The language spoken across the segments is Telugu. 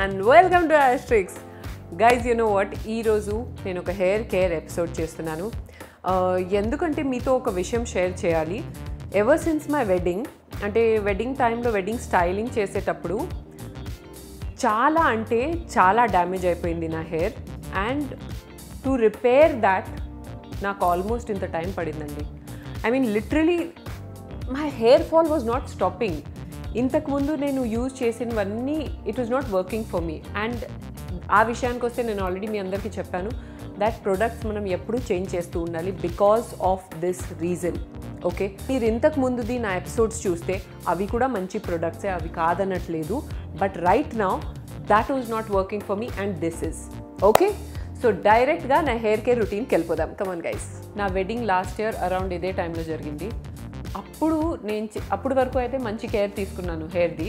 And welcome to Astrix guys you know what ఈరోజు నేను ఒక హెయిర్ కేర్ ఎపిసోడ్ చేస్తున్నాను Uh, ఎందుకంటే మీతో ఒక విషయం షేర్ చేయాలి ఎవర్ సిన్స్ మై వెడ్డింగ్ అంటే వెడ్డింగ్ టైంలో వెడ్డింగ్ స్టైలింగ్ చేసేటప్పుడు చాలా అంటే చాలా డ్యామేజ్ అయిపోయింది నా hair and to repair that నాకు ఆల్మోస్ట్ ఇంత టైం పడిందండి I mean literally my hair fall was not stopping ఇంతకుముందు నేను యూజ్ చేసినవన్నీ it was not working for me and ఆ విషయానికి వస్తే నేను ఆల్రెడీ మీ అందరికీ చెప్పాను దట్ ప్రొడక్ట్స్ మనం ఎప్పుడూ చేంజ్ చేస్తూ ఉండాలి because of this reason okay మీరు ఇంతకు ముందుది నా ఎపిసోడ్స్ చూస్తే అవి కూడా మంచి ప్రొడక్ట్సే అవి కాదనట్లేదు but right now that was not working for me and this is okay so డైరెక్ట్గా నా హెయిర్ కేర్ రొటీన్కి వెళ్ళిపోదాం కమన్ గైస్ నా వెడ్డింగ్ లాస్ట్ ఇయర్ అరౌండ్ ఇదే టైంలో జరిగింది అప్పుడు నేను చే- అప్పుడు వరకు అయితే మంచి కేర్ తీసుకున్నాను హెయిర్ది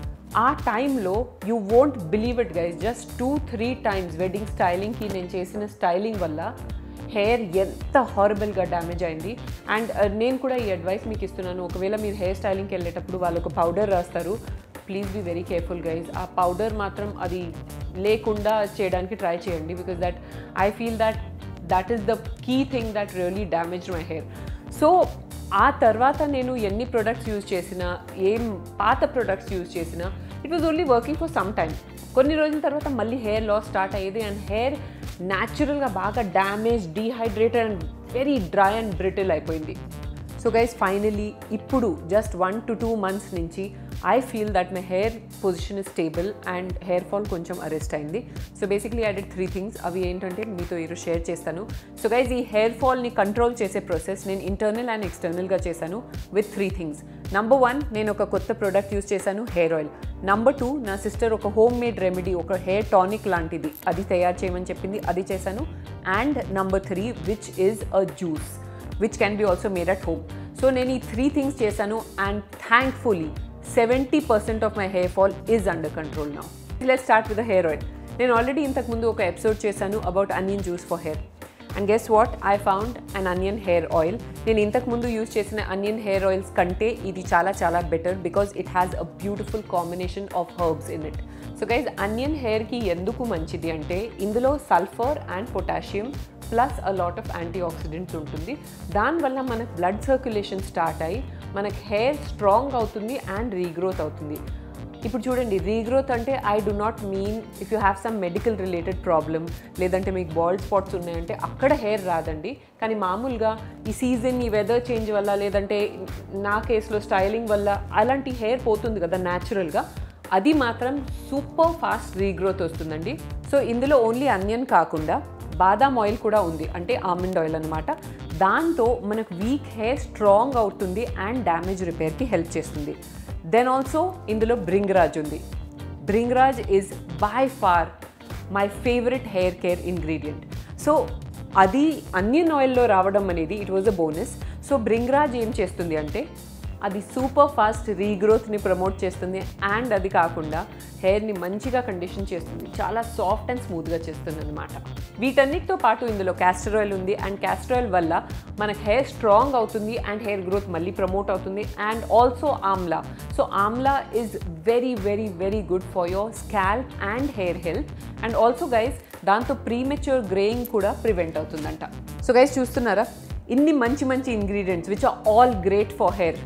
ఆ టైంలో you won't believe it guys just two three times wedding స్టైలింగ్కి నేను చేసిన స్టైలింగ్ వల్ల హెయిర్ ఎంత హారబుల్గా డ్యామేజ్ అయింది అండ్ నేను కూడా ఈ అడ్వైస్ మీకు ఇస్తున్నాను ఒకవేళ మీరు హెయిర్ స్టైలింగ్కి వెళ్ళేటప్పుడు వాళ్ళు ఒక పౌడర్ రాస్తారు please be very careful guys ఆ పౌడర్ మాత్రం అది లేకుండా చేయడానికి ట్రై చేయండి because that I feel that that is the key thing that really damage my hair so ఆ తర్వాత నేను ఎన్ని ప్రొడక్ట్స్ యూజ్ చేసినా ఏం పాత ప్రొడక్ట్స్ యూజ్ చేసినా it was only working for some time కొన్ని రోజుల తర్వాత మళ్ళీ హెయిర్ లాస్ స్టార్ట్ అయ్యేది అండ్ హెయిర్ న్యాచురల్గా బాగా damage dehydrated and very dry and brittle అయిపోయింది సో గైస్ ఫైనలీ ఇప్పుడు just one to two months నుంచి I feel that my hair position is stable and hair fall కొంచెం అరెస్ట్ అయింది so basically I did three things అవి ఏంటంటే మీతో ఈరోజు షేర్ చేస్తాను సో గైజ్ ఈ హెయిర్ ఫాల్ని కంట్రోల్ చేసే ప్రాసెస్ నేను ఇంటర్నల్ అండ్ ఎక్స్టర్నల్గా చేశాను with three things number one నేను ఒక కొత్త ప్రోడక్ట్ యూస్ చేశాను హెయిర్ ఆయిల్ నంబర్ టూ నా సిస్టర్ ఒక హోమ్ మేడ్ రెమెడీ ఒక హెయిర్ టానిక్ లాంటిది అది తయారు చేయమని చెప్పింది అది చేశాను and number three which is a juice which can be also made at home so నేను ఈ త్రీ థింగ్స్ చేశాను and thankfully seventy percent of my hair fall is under control now let start with hair oil నేను ఆల్రెడీ ఇంతకుముందు ఒక ఎపిసోడ్ చేశాను about onion juice for hair and guess what I found an onion hair oil నేను ఇంతకుముందు యూజ్ చేసిన అనియన్ హెయిర్ ఆయిల్స్ కంటే ఇది చాలా చాలా better because it has a beautiful combination of herbs in it so guys onion హెయిర్కి ఎందుకు మంచిది అంటే ఇందులో sulphur and potassium plus a lot of antioxidants ఉంటుంది దానివల్ల మనకు బ్లడ్ సర్క్యులేషన్ స్టార్ట్ అయ్యి మనకు హెయిర్ స్ట్రాంగ్ అవుతుంది అండ్ రీగ్రోత్ అవుతుంది ఇప్పుడు చూడండి రీగ్రోత్ అంటే I do not mean if you have some medical related problem లేదంటే మీకు బాల్డ్ స్పాట్స్ ఉన్నాయంటే అక్కడ హెయిర్ రాదండి కానీ మామూలుగా ఈ సీజన్ ఈ వెదర్ చేంజ్ వల్ల లేదంటే నా కేసులో స్టైలింగ్ వల్ల అలాంటి హెయిర్ పోతుంది కదా న్యాచురల్గా అది మాత్రం సూపర్ ఫాస్ట్ రీగ్రోత్ వస్తుందండి సో ఇందులో ఓన్లీ అనియన్ కాకుండా బాదాం ఆయిల్ కూడా ఉంది అంటే ఆల్మండ్ ఆయిల్ అనమాట దాంతో మనకు వీక్ హెయిర్ స్ట్రాంగ్ అవుతుంది అండ్ డ్యామేజ్ రిపేర్కి హెల్ప్ చేస్తుంది దెన్ ఆల్సో ఇందులో బ్రింగ్రాజ్ ఉంది bhringraj is by far my favourite hair care ingredient so అది అన్యన్ ఆయిల్లో రావడం అనేది it was a bonus so bhringraj ఏం చేస్తుంది అంటే అది సూపర్ ఫాస్ట్ రీగ్రోత్ని ప్రమోట్ చేస్తుంది అండ్ అది కాకుండా హెయిర్ని మంచిగా కండిషన్ చేస్తుంది చాలా సాఫ్ట్ అండ్ స్మూత్గా చేస్తుంది అనమాట వీటన్నిటితో పాటు ఇందులో క్యాస్టర్ ఆయిల్ ఉంది అండ్ క్యాస్టర్ ఆయిల్ వల్ల మనకు హెయిర్ స్ట్రాంగ్ అవుతుంది అండ్ హెయిర్ గ్రోత్ మళ్ళీ ప్రమోట్ అవుతుంది and also amla so amla is very very very good for your scalp and hair health and also guys దాంతో ప్రీమెచ్యూర్ గ్రేయింగ్ కూడా ప్రివెంట్ అవుతుందంట సో గైస్ చూస్తున్నారా ఇన్ని మంచి మంచి ingredients which are all great for hair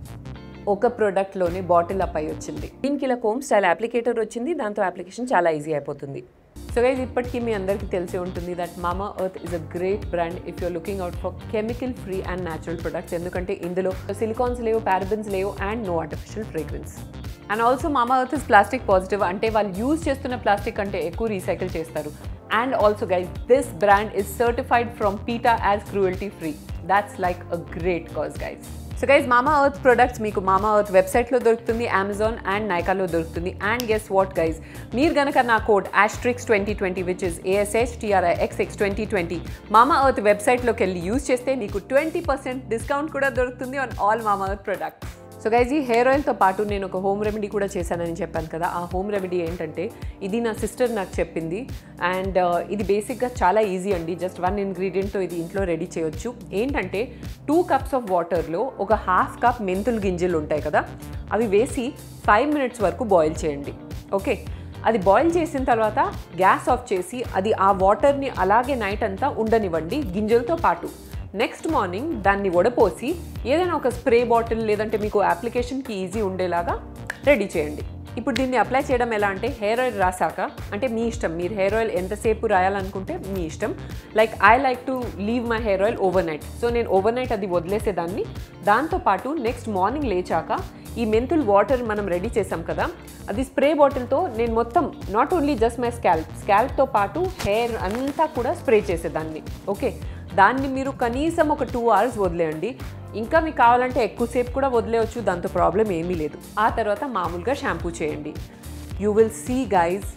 ఒక ప్రోడక్ట్లోనే బాటిల్ అప్ అయి వచ్చింది దీనికి ఇలా కోమ్ స్టైల్ అప్లికేటర్ వచ్చింది దాంతో అప్లికేషన్ చాలా ఈజీ అయిపోతుంది సో గైజ్ ఇప్పటికీ మీ అందరికీ తెలిసి ఉంటుంది that Mamaearth is a great brand if you're looking out for chemical free and natural products ఎందుకంటే ఇందులో సిలికాన్స్ లేవు పారబెన్స్ లేవు and no artificial fragrance and also Mamaearth is plastic positive అంటే వాళ్ళు యూజ్ చేస్తున్న ప్లాస్టిక్ అంటే ఎక్కువ రీసైకిల్ చేస్తారు and also guys this brand is certified from PETA as cruelty free that's like a great cause guys so guys Mamaearth products మీకు మామా ఎర్త్ వెబ్సైట్లో దొరుకుతుంది అమెజాన్ అండ్ నైకాలో దొరుకుతుంది అండ్ గెస్ వాట్ గైజ్ మీరు గనక నా code Astrix twenty twenty which is ASH TRI XX twenty twenty Mamaearth వెబ్సైట్లోకి వెళ్ళి యూజ్ చేస్తే మీకు ట్వంటీ పర్సెంట్ డిస్కౌంట్ కూడా దొరుకుతుంది on all Mamaearth products so guys ఈ హెయిర్ ఆయిల్తో పాటు నేను ఒక హోమ్ రెమెడీ కూడా చేశానని చెప్పాను కదా ఆ హోమ్ రెమెడీ ఏంటంటే ఇది నా సిస్టర్ నాకు చెప్పింది అండ్ ఇది బేసిక్గా చాలా ఈజీ అండి జస్ట్ వన్ ఇంగ్రీడియంట్తో ఇది ఇంట్లో రెడీ చేయొచ్చు ఏంటంటే టూ కప్స్ ఆఫ్ వాటర్లో ఒక హాఫ్ కప్ మెంతులు గింజలు ఉంటాయి కదా అవి వేసి ఫైవ్ మినిట్స్ వరకు బాయిల్ చేయండి ఓకే అది బాయిల్ చేసిన తర్వాత గ్యాస్ ఆఫ్ చేసి అది ఆ వాటర్ని అలాగే నైట్ అంతా ఉండనివ్వండి గింజలతో పాటు నెక్స్ట్ మార్నింగ్ దాన్ని వడపోసి ఏదైనా ఒక స్ప్రే బాటిల్ లేదంటే మీకు అప్లికేషన్కి ఈజీ ఉండేలాగా రెడీ చేయండి ఇప్పుడు దీన్ని అప్లై చేయడం ఎలా అంటే హెయిర్ ఆయిల్ రాసాక అంటే మీ ఇష్టం మీరు హెయిర్ ఆయిల్ ఎంతసేపు రాయాలనుకుంటే మీ ఇష్టం like I like to leave my hair oil overnight so నేను ఓవర్ నైట్ అది వదిలేసేదాన్ని దాంతోపాటు నెక్స్ట్ మార్నింగ్ లేచాక ఈ మెంతుల్ వాటర్ మనం రెడీ చేసాం కదా అది స్ప్రే బాటిల్తో నేను మొత్తం not only just my scalp స్కాల్ప్తో పాటు హెయిర్ అంతా కూడా స్ప్రే చేసేదాన్ని ఓకే దాన్ని మీరు కనీసం ఒక టూ అవర్స్ వదిలేయండి ఇంకా మీకు కావాలంటే ఎక్కువసేపు కూడా వదిలేయచ్చు దాంతో ప్రాబ్లం ఏమీ లేదు ఆ తర్వాత మామూలుగా షాంపూ చేయండి you will see guys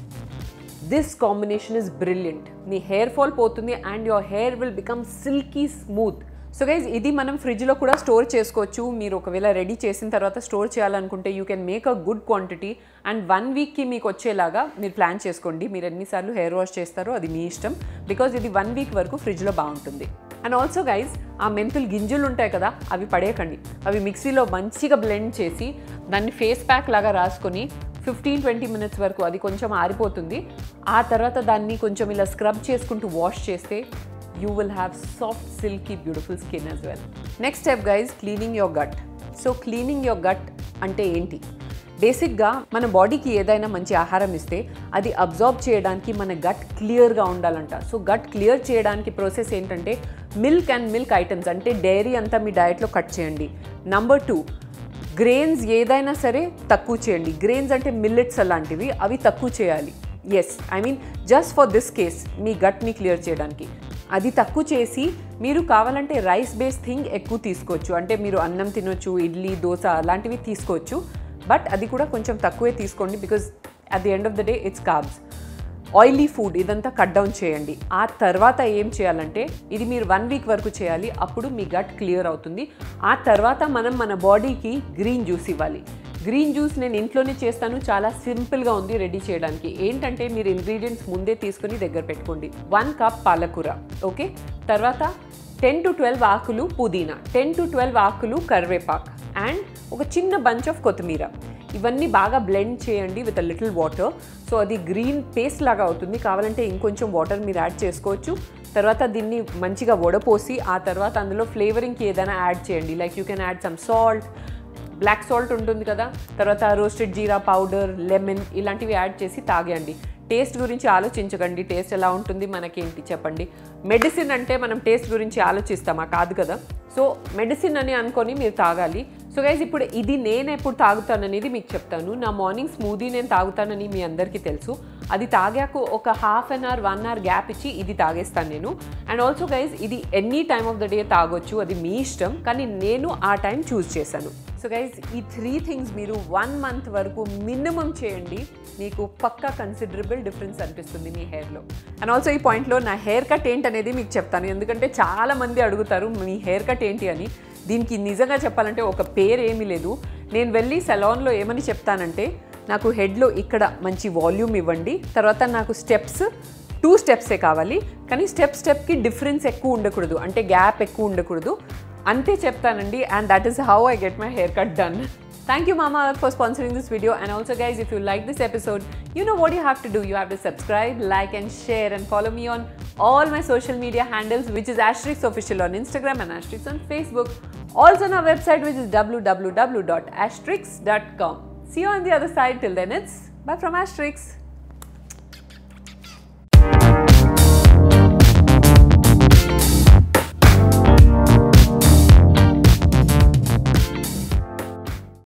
this combination is brilliant మీ హెయిర్ ఫాల్ పోతుంది and your hair will become silky smooth so guys ఇది మనం ఫ్రిడ్జ్లో కూడా స్టోర్ చేసుకోవచ్చు మీరు ఒకవేళ రెడీ చేసిన తర్వాత స్టోర్ చేయాలనుకుంటే you can make a good quantity and one వీక్కి మీకు వచ్చేలాగా మీరు ప్లాన్ చేసుకోండి మీరు ఎన్నిసార్లు హెయిర్ వాష్ చేస్తారో అది మీ ఇష్టం బికాజ్ ఇది వన్ వీక్ వరకు ఫ్రిడ్జ్లో బాగుంటుంది అండ్ ఆల్సో గైజ్ ఆ మెంతులు గింజలు ఉంటాయి కదా అవి పడేయకండి అవి మిక్సీలో మంచిగా బ్లెండ్ చేసి దాన్ని ఫేస్ ప్యాక్ లాగా రాసుకొని ఫిఫ్టీన్ ట్వంటీ మినిట్స్ వరకు అది కొంచెం ఆరిపోతుంది ఆ తర్వాత దాన్ని కొంచెం ఇలా స్క్రబ్ చేసుకుంటూ వాష్ చేస్తే you will have soft silky beautiful skin as well next step guys cleaning your gut so cleaning your gut అంటే ఏంటి బేసిక్గా మన బాడీకి ఏదైనా మంచి ఆహారం ఇస్తే అది అబ్జార్బ్ చేయడానికి మన గట్ క్లియర్గా ఉండాలంట సో గట్ క్లియర్ చేయడానికి ప్రాసెస్ ఏంటంటే మిల్క్ అండ్ మిల్క్ ఐటమ్స్ అంటే డైరీ అంతా మీ డయట్లో కట్ చేయండి నంబర్ టూ గ్రెయిన్స్ ఏదైనా సరే తక్కువ చేయండి గ్రెయిన్స్ అంటే మిల్లెట్స్ అలాంటివి అవి తక్కువ చేయాలి yes I mean just for this case మీ గట్ని క్లియర్ చేయడానికి అది తక్కువ చేసి మీరు కావాలంటే రైస్ బేస్ థింగ్ ఎక్కువ తీసుకోవచ్చు అంటే మీరు అన్నం తినొచ్చు ఇడ్లీ దోశ అలాంటివి తీసుకోవచ్చు బట్ అది కూడా కొంచెం తక్కువే తీసుకోండి because at the end of the day it's carbs oily food ఇదంతా కట్ డౌన్ చేయండి ఆ తర్వాత ఏం చేయాలంటే ఇది మీరు వన్ వీక్ వరకు చేయాలి అప్పుడు మీ గట్ క్లియర్ అవుతుంది ఆ తర్వాత మనం మన బాడీకి గ్రీన్ జ్యూస్ ఇవ్వాలి గ్రీన్ జ్యూస్ నేను ఇంట్లోనే చేస్తాను చాలా సింపుల్గా ఉంది రెడీ చేయడానికి ఏంటంటే మీరు ఇంగ్రీడియంట్స్ ముందే తీసుకొని దగ్గర పెట్టుకోండి వన్ కప్ పాలకూర ఓకే తర్వాత టెన్ టు ట్వెల్వ్ ఆకులు పుదీనా టెన్ టు ట్వెల్వ్ ఆకులు కరివేపాక్ అండ్ ఒక చిన్న బంచ్ ఆఫ్ కొత్తిమీర ఇవన్నీ బాగా బ్లెండ్ చేయండి with a little water so అది గ్రీన్ పేస్ట్ లాగా అవుతుంది కావాలంటే ఇంకొంచెం వాటర్ మీరు యాడ్ చేసుకోవచ్చు తర్వాత దీన్ని మంచిగా వడపోసి ఆ తర్వాత అందులో ఫ్లేవరింగ్కి ఏదైనా యాడ్ చేయండి like you can add some salt black salt ఉంటుంది కదా తర్వాత రోస్టెడ్ జీరా పౌడర్ లెమన్ ఇలాంటివి యాడ్ చేసి తాగేయండి టేస్ట్ గురించి ఆలోచించకండి టేస్ట్ ఎలా ఉంటుంది మనకేంటి చెప్పండి మెడిసిన్ అంటే మనం టేస్ట్ గురించి ఆలోచిస్తామా కాదు కదా సో మెడిసిన్ అని అనుకొని మీరు తాగాలి సో గైజ్ ఇప్పుడు ఇది నేను ఎప్పుడు తాగుతాననేది మీకు చెప్తాను నా మార్నింగ్ స్మూదీ నేను తాగుతానని మీ అందరికీ తెలుసు అది తాగాక ఒక half an hour one hour gap ఇచ్చి ఇది తాగేస్తాను నేను అండ్ ఆల్సో గైజ్ ఇది any time of the day తాగొచ్చు అది మీ ఇష్టం కానీ నేను ఆ టైం చూస్ చేశాను సో గైజ్ ఈ త్రీ థింగ్స్ మీరు వన్ మంత్ వరకు మినిమం చేయండి మీకు పక్కా కన్సిడరబుల్ డిఫరెన్స్ అనిపిస్తుంది మీ హెయిర్లో అండ్ ఆల్సో ఈ పాయింట్లో నా హెయిర్ కట్ ఏంటనేది మీకు చెప్తాను ఎందుకంటే చాలా మంది అడుగుతారు మీ హెయిర్ కట్ ఏంటి అని దీనికి నిజంగా చెప్పాలంటే ఒక పేరు ఏమీ లేదు నేను వెళ్ళి సెలాన్లో ఏమని చెప్తానంటే నాకు హెడ్లో ఇక్కడ మంచి వాల్యూమ్ ఇవ్వండి తర్వాత నాకు స్టెప్స్ టూ స్టెప్సే కావాలి కానీ స్టెప్ స్టెప్కి డిఫరెన్స్ ఎక్కువ ఉండకూడదు అంటే గ్యాప్ ఎక్కువ ఉండకూడదు అంతే చెప్తానండి and that is how I get my haircut done Thank you, Mama Earth, for sponsoring this video. And also, guys, if you like this episode, you know what you have to do. You have to subscribe, like, and share, and follow me on all my social media handles, which is Asterix Official on Instagram and Asterix on Facebook. Also, on our website, which is www.asterix.com. See you on the other side. Till then, it's bye from Asterix.